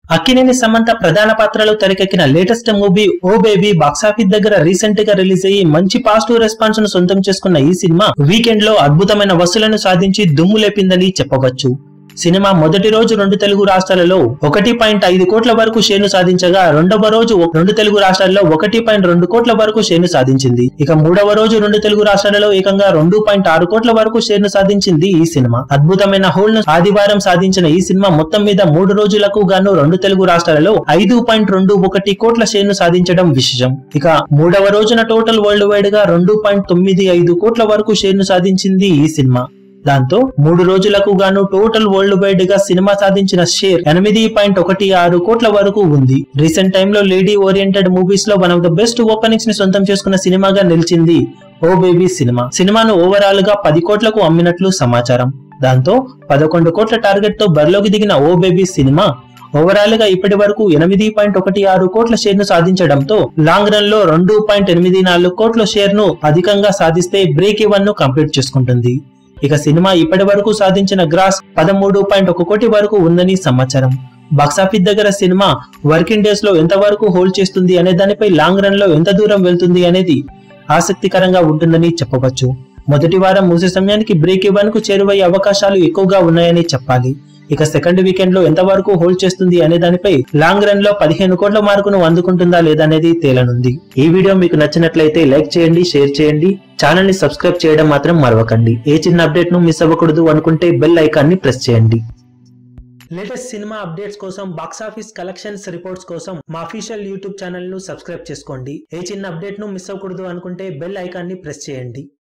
అక్కినేని సమంత ప్రధాన పాత్రలో తెరకెక్కిన latest movie oh baby box office దగ్గర రీసెంట్ గా రిలీజ్ అయ్యి మంచి పాజిటివ్ రెస్పాన్స్ ను సొంతం చేసుకున్న ఈ సినిమా వీకెండ్ లో అద్భుతమైన వసూలను సాధించి దుమ్ము లేపిందని చెప్పవచ్చు సినిమా మొదటి రోజు రెండు తెలుగు రాష్ట్రాలలో ఒకటి పాయింట్ ఐదు కోట్ల వరకు షేర్ను సాధించగా రెండవ రోజు రెండు తెలుగు రాష్ట్రాల్లో ఒకటి పాయింట్ రెండు కోట్ల వరకు షేర్ను సాధించింది ఇక మూడవ రోజు రెండు తెలుగు రాష్ట్రాలలో ఏకంగా రెండు పాయింట్ ఆరు కోట్ల వరకు షేర్ను సాధించింది ఈ సినిమా అద్భుతమైన హోల్ ను ఆదివారం సాధించిన ఈ సినిమా మొత్తం మీద మూడు రోజులకు గాను రెండు తెలుగు రాష్ట్రాలలో ఐదు పాయింట్ రెండు ఒకటి కోట్ల షేర్ను సాధించడం విశేషం ఇక మూడవ రోజున టోటల్ వరల్డ్ వైడ్ గా రెండు పాయింట్ తొమ్మిది ఐదు కోట్ల వరకు షేర్ను సాధించింది ఈ సినిమా దాంతో మూడు రోజులకు గాను టోటల్ వరల్డ్ వైడ్ గా సినిమా సాధించిన షేర్ ఎనిమిది పాయింట్ ఒకటి ఆరు కోట్ల వరకు ఉంది రీసెంట్ టైంలో లేడీ ఓరియంటెడ్ మూవీస్ లో one of the best openings ని సొంతం చేసుకున్న సినిమాగా నిలిచింది ఓ బేబీ సినిమా సినిమాను ఓవరాల్ గా పది కోట్లకు అమ్మినట్లు సమాచారం దాంతో పదకొండు కోట్ల టార్గెట్ తో బరిలోకి దిగిన ఓ బేబీ సినిమా ఓవరాల్ గా ఇప్పటి వరకు ఎనిమిది పాయింట్ ఒకటి ఆరు కోట్ల షేర్ ను సాధించడంతో లాంగ్ రన్ లో రెండు పాయింట్ ఎనిమిది నాలుగు కోట్ల షేర్ ను అధికంగా సాధిస్తే బ్రేక్ ఈవెన్ ను కంప్లీట్ చేసుకుంటుంది ఇక సినిమా ఇప్పటి వరకు సాధించిన గ్రాస్ పదమూడు పాయింట్ ఒక కోటి వరకు ఉందని సమాచారం బాక్సాఫీస్ దగ్గర సినిమా వర్కింగ్ డేస్ లో ఎంత వరకు హోల్డ్ చేస్తుంది అనే దానిపై లాంగ్ రన్ లో ఎంత దూరం వెళ్తుంది అనేది ఆసక్తికరంగా ఉంటుందని చెప్పవచ్చు మొదటి వారం ముగిసే సమయానికి బ్రేక్ ఇవ్వన్ కు చేరువయ్యే అవకాశాలు ఎక్కువగా ఉన్నాయని చెప్పాలి ఇక సెకండ్ వీకెండ్ లో ఎంత వరకు హోల్డ్ చేస్తుంది అనే దానిపై లాంగ్ రన్ లో పదిహేను కోట్ల మార్కును అందుకుంటుందా లేదనేది తేలనుంది ఈ వీడియో మీకు నచ్చినట్లయితే లైక్ చేయండి షేర్ చేయండి ఛానల్ ని సబ్స్క్రైబ్ చేయడం మాత్రం మరవకండి ఏ చిన్న అప్డేట్ ను మిస్ అవ్వకూడదు అనుకుంటే బెల్ ఐకాన్ ని ప్రెస్ చేయండి లేటెస్ట్ సినిమా అప్డేట్స్ కోసం బాక్సాఫీస్ కలెక్షన్స్ రిపోర్ట్స్ కోసం మా అఫీషియల్ యూట్యూబ్ ఛానల్ ను సబ్స్క్రైబ్ చేసుకోండి ఏ చిన్న అప్డేట్ ను మిస్ అవ్వకూడదు అనుకుంటే బెల్ ఐకాన్ ని ప్రెస్ చేయండి